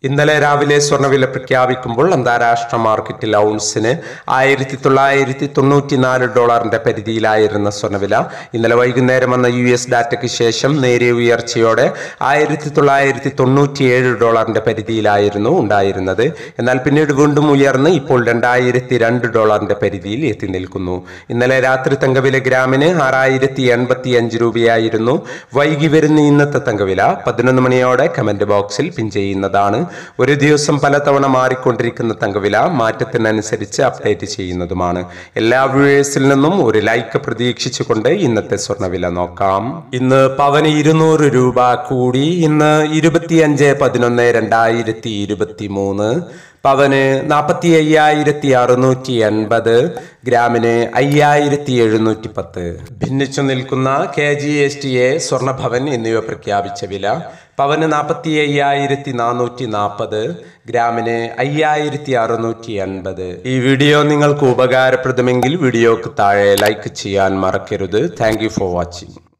ഇന്നലെ രാവിലെ സ്വർണ്ണവില പ്രഖ്യാപിക്കുമ്പോൾ അന്താരാഷ്ട്ര മാർക്കറ്റിൽ ഔൺസിന് ആയിരത്തി തൊള്ളായിരത്തി തൊണ്ണൂറ്റിനാല് ഡോളറിന്റെ പരിധിയിലായിരുന്ന സ്വർണ്ണവില ഇന്നലെ വൈകുന്നേരം വന്ന യു എസ് ഡാറ്റയ്ക്ക് ശേഷം നേരിയ ഉയർച്ചയോടെ ആയിരത്തി തൊള്ളായിരത്തി തൊണ്ണൂറ്റിയേഴ് ഡോളറിന്റെ പരിധിയിലായിരുന്നു ഉണ്ടായിരുന്നത് എന്നാൽ പിന്നീട് വീണ്ടും ഉയർന്ന് ഇപ്പോൾ രണ്ടായിരത്തി രണ്ട് ഡോളറിന്റെ പരിധിയിൽ എത്തി നിൽക്കുന്നു ഇന്നലെ രാത്രി തങ്കവില ഗ്രാമിന് ആറായിരത്തി എൺപത്തി അഞ്ച് രൂപയായിരുന്നു വൈകി വരുന്ന ഇന്നത്തെ തങ്കവില പതിനൊന്ന് മണിയോടെ കമന്റ് ബോക്സിൽ പിൻ ചെയ്യുന്നതാണ് ഒരു ദിവസം പലതവണ മാറിക്കൊണ്ടിരിക്കുന്ന തങ്കവില മാറ്റത്തിനനുസരിച്ച് അപ്ഡേറ്റ് ചെയ്യുന്നതുമാണ് എല്ലാ വ്യൂവേഴ്സിൽ നിന്നും ഒരു ലൈക്ക് പ്രതീക്ഷിച്ചുകൊണ്ട് ഇന്നത്തെ സ്വർണ്ണവില നോക്കാം ഇന്ന് പവന് ഇരുന്നൂറ് രൂപ കൂടി ഇന്ന് ഇരുപത്തിയഞ്ച് പതിനൊന്ന് രണ്ടായിരത്തി ഇരുപത്തി മൂന്ന് പവന് നാൽപ്പത്തി അയ്യായിരത്തി അറുന്നൂറ്റി എൺപത് ഗ്രാമിന് അയ്യായിരത്തി എഴുന്നൂറ്റി പത്ത് ഭിന്നിച്ചു നിൽക്കുന്ന K G S T A സ്വർണ്ണഭവൻ എന്നിവ പ്രഖ്യാപിച്ച വില പവന് നാൽപ്പത്തി അയ്യായിരത്തി നാനൂറ്റി നാൽപ്പത് ഗ്രാമിന് അയ്യായിരത്തി അറുന്നൂറ്റി എൺപത് ഈ വീഡിയോ നിങ്ങൾക്ക് ഉപകാരപ്രദമെങ്കിൽ വീഡിയോക്ക് താഴെ ലൈക്ക് ചെയ്യാൻ മറക്കരുത് താങ്ക് ഫോർ വാച്ചിങ്